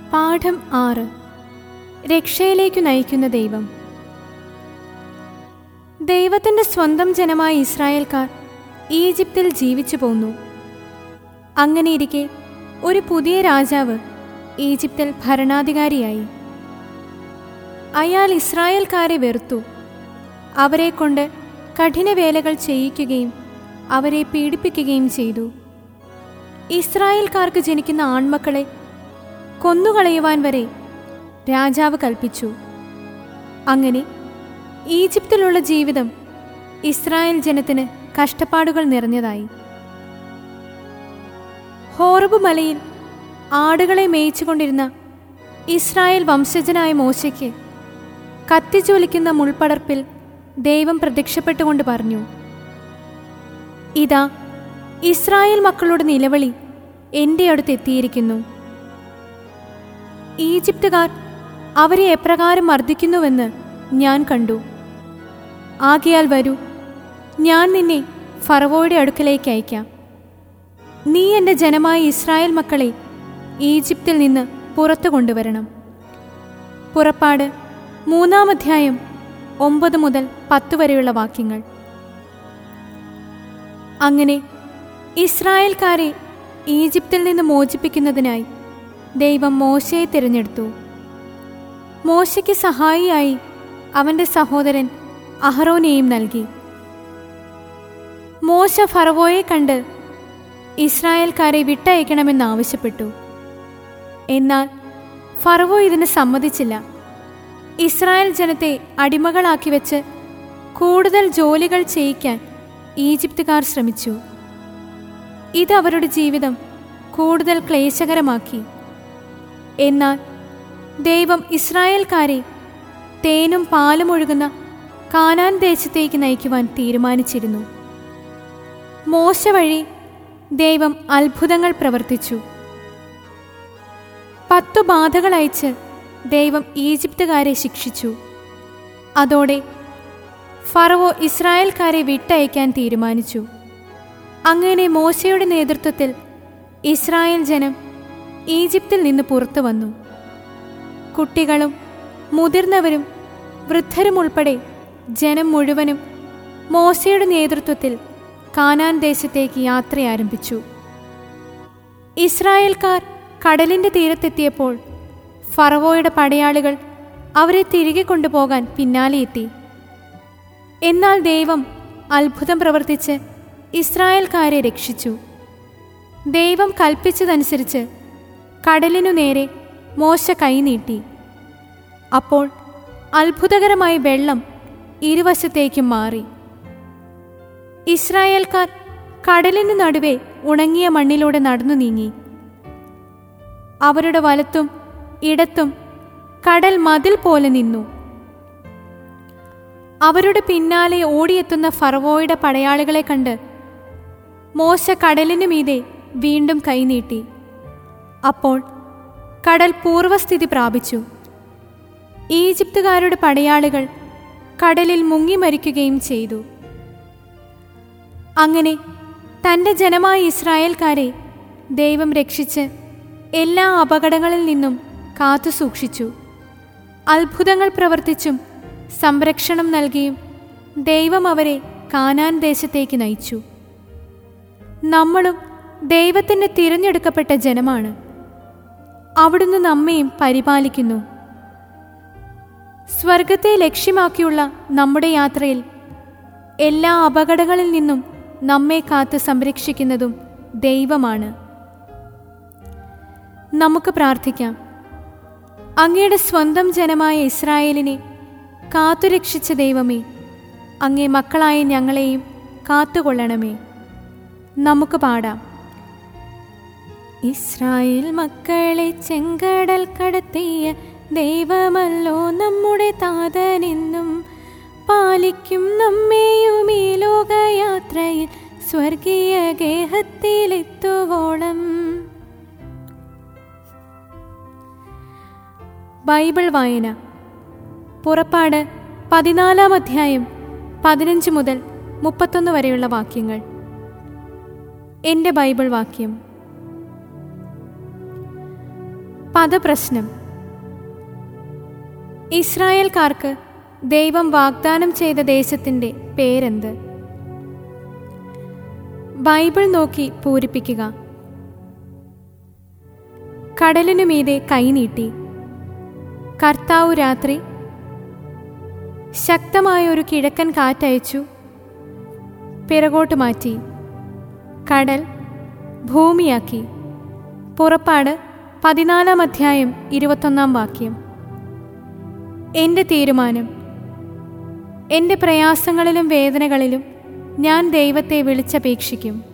പാഠം ആറ് രക്ഷയിലേക്കു നയിക്കുന്ന ദൈവം ദൈവത്തിൻ്റെ സ്വന്തം ജനമായ ഇസ്രായേൽക്കാർ ഈജിപ്തിൽ ജീവിച്ചു പോന്നു അങ്ങനെയിരിക്കെ ഒരു പുതിയ രാജാവ് ഈജിപ്തിൽ ഭരണാധികാരിയായി അയാൾ ഇസ്രായേൽക്കാരെ വെറുത്തു അവരെ കൊണ്ട് കഠിനവേലകൾ ചെയ്യിക്കുകയും അവരെ പീഡിപ്പിക്കുകയും ചെയ്തു ഇസ്രായേൽക്കാർക്ക് ജനിക്കുന്ന ആൺമക്കളെ കൊന്നുകളയുവാൻ വരെ രാജാവ് കൽപ്പിച്ചു അങ്ങനെ ഈജിപ്തിലുള്ള ജീവിതം ഇസ്രായേൽ ജനത്തിന് കഷ്ടപ്പാടുകൾ നിറഞ്ഞതായി ഹോറബ് മലയിൽ ആടുകളെ മേയിച്ചുകൊണ്ടിരുന്ന ഇസ്രായേൽ വംശജനായ മോശയ്ക്ക് കത്തിജ്വലിക്കുന്ന മുൾപ്പടർപ്പിൽ ദൈവം പ്രത്യക്ഷപ്പെട്ടുകൊണ്ട് പറഞ്ഞു ഇതാ ഇസ്രായേൽ മക്കളുടെ നിലവിളി എൻ്റെ അടുത്ത് എത്തിയിരിക്കുന്നു ഈജിപ്തുകാർ അവരെ എപ്രകാരം മർദ്ദിക്കുന്നുവെന്ന് ഞാൻ കണ്ടു ആകയാൽ വരൂ ഞാൻ നിന്നെ ഫറവോയുടെ അടുക്കലേക്ക് അയക്കാം നീ എൻ്റെ ജനമായ ഇസ്രായേൽ മക്കളെ ഈജിപ്തിൽ നിന്ന് പുറത്തു കൊണ്ടുവരണം പുറപ്പാട് മൂന്നാം അധ്യായം ഒമ്പത് മുതൽ പത്ത് വരെയുള്ള വാക്യങ്ങൾ അങ്ങനെ ഇസ്രായേൽക്കാരെ ഈജിപ്തിൽ നിന്ന് മോചിപ്പിക്കുന്നതിനായി ദൈവം മോശയെ തിരഞ്ഞെടുത്തു മോശയ്ക്ക് സഹായിയായി അവൻ്റെ സഹോദരൻ അഹറോനെയും നൽകി മോശ ഫറവോയെ കണ്ട് ഇസ്രായേൽക്കാരെ വിട്ടയക്കണമെന്ന് ആവശ്യപ്പെട്ടു എന്നാൽ ഫറവോ ഇതിന് സമ്മതിച്ചില്ല ഇസ്രായേൽ ജനത്തെ അടിമകളാക്കി വെച്ച് കൂടുതൽ ജോലികൾ ചെയ്യിക്കാൻ ഈജിപ്തുകാർ ശ്രമിച്ചു ഇത് അവരുടെ ജീവിതം കൂടുതൽ ക്ലേശകരമാക്കി എന്നാൽ ദൈവം ഇസ്രായേൽക്കാരെ തേനും പാലും ഒഴുകുന്ന കാനാൻ ദേശത്തേക്ക് നയിക്കുവാൻ തീരുമാനിച്ചിരുന്നു മോശ വഴി ദൈവം അത്ഭുതങ്ങൾ പ്രവർത്തിച്ചു പത്തു ബാധകൾ അയച്ച് ദൈവം ഈജിപ്തുകാരെ ശിക്ഷിച്ചു അതോടെ ഫറവോ ഇസ്രായേൽക്കാരെ വിട്ടയക്കാൻ തീരുമാനിച്ചു അങ്ങനെ മോശയുടെ നേതൃത്വത്തിൽ ഇസ്രായേൽ ജനം ഈജിപ്തിൽ നിന്ന് പുറത്തു വന്നു കുട്ടികളും മുതിർന്നവരും വൃദ്ധരും ഉൾപ്പെടെ ജനം മുഴുവനും മോശയുടെ നേതൃത്വത്തിൽ കാനാൻ ദേശത്തേക്ക് യാത്ര ആരംഭിച്ചു ഇസ്രായേൽക്കാർ കടലിന്റെ തീരത്തെത്തിയപ്പോൾ ഫറവോയുടെ പടയാളികൾ അവരെ തിരികെ കൊണ്ടുപോകാൻ പിന്നാലെയെത്തി എന്നാൽ ദൈവം അത്ഭുതം പ്രവർത്തിച്ച് ഇസ്രായേൽക്കാരെ രക്ഷിച്ചു ദൈവം കൽപ്പിച്ചതനുസരിച്ച് കടലിനു നേരെ മോശ കൈനീട്ടി അപ്പോൾ അത്ഭുതകരമായ വെള്ളം ഇരുവശത്തേക്കും മാറി ഇസ്രായേൽക്കാർ കടലിന് നടുവേ ഉണങ്ങിയ മണ്ണിലൂടെ നടന്നു നീങ്ങി അവരുടെ വലത്തും ഇടത്തും കടൽ മതിൽ പോലെ നിന്നു അവരുടെ പിന്നാലെ ഓടിയെത്തുന്ന ഫറവോയുടെ പടയാളികളെ കണ്ട് മോശ കടലിനു മീതെ വീണ്ടും കൈനീട്ടി അപ്പോൾ കടൽ പൂർവസ്ഥിതി പ്രാപിച്ചു ഈജിപ്തുകാരുടെ പടയാളികൾ കടലിൽ മുങ്ങി മരിക്കുകയും ചെയ്തു അങ്ങനെ തൻ്റെ ജനമായ ഇസ്രായേൽക്കാരെ ദൈവം രക്ഷിച്ച് എല്ലാ അപകടങ്ങളിൽ നിന്നും കാത്തു സൂക്ഷിച്ചു അത്ഭുതങ്ങൾ പ്രവർത്തിച്ചും സംരക്ഷണം നൽകിയും ദൈവം അവരെ കാനാൻ ദേശത്തേക്ക് നയിച്ചു നമ്മളും ദൈവത്തിൻ്റെ തിരഞ്ഞെടുക്കപ്പെട്ട ജനമാണ് അവിടുന്ന് നമ്മയും പരിപാലിക്കുന്നു സ്വർഗത്തെ ലക്ഷ്യമാക്കിയുള്ള നമ്മുടെ യാത്രയിൽ എല്ലാ അപകടങ്ങളിൽ നിന്നും നമ്മെ കാത്ത് സംരക്ഷിക്കുന്നതും ദൈവമാണ് നമുക്ക് പ്രാർത്ഥിക്കാം അങ്ങയുടെ സ്വന്തം ജനമായ ഇസ്രായേലിനെ കാത്തുരക്ഷിച്ച ദൈവമേ അങ്ങേ മക്കളായ ഞങ്ങളെയും കാത്തുകൊള്ളണമേ നമുക്ക് പാടാം ഇസ്രായേൽ മക്കളെ ചെങ്കടൽ കടത്തിയ ദൈവമല്ലോ നമ്മുടെ താതനെന്നും പാലിക്കും നമ്മെയും ഈ ലോകയാത്രയിൽ സ്വർഗീയ ഗേഹത്തിലെത്തുവോളം ബൈബിൾ വായന പുറപ്പാട് പതിനാലാം അധ്യായം പതിനഞ്ച് മുതൽ മുപ്പത്തൊന്ന് വരെയുള്ള വാക്യങ്ങൾ എൻ്റെ ബൈബിൾ വാക്യം പദപ്രശ്നം ഇസ്രായേൽക്കാർക്ക് ദൈവം വാഗ്ദാനം ചെയ്ത ദേശത്തിൻ്റെ പേരെന്ത് ബൈബിൾ നോക്കി പൂരിപ്പിക്കുക കടലിനു മീതെ കൈനീട്ടി കർത്താവ് രാത്രി ശക്തമായ ഒരു കിഴക്കൻ കാറ്റയച്ചു പിറകോട്ട് മാറ്റി കടൽ ഭൂമിയാക്കി പുറപ്പാട് പതിനാലാം അധ്യായം ഇരുപത്തൊന്നാം വാക്യം എൻ്റെ തീരുമാനം എൻ്റെ പ്രയാസങ്ങളിലും വേദനകളിലും ഞാൻ ദൈവത്തെ വിളിച്ചപേക്ഷിക്കും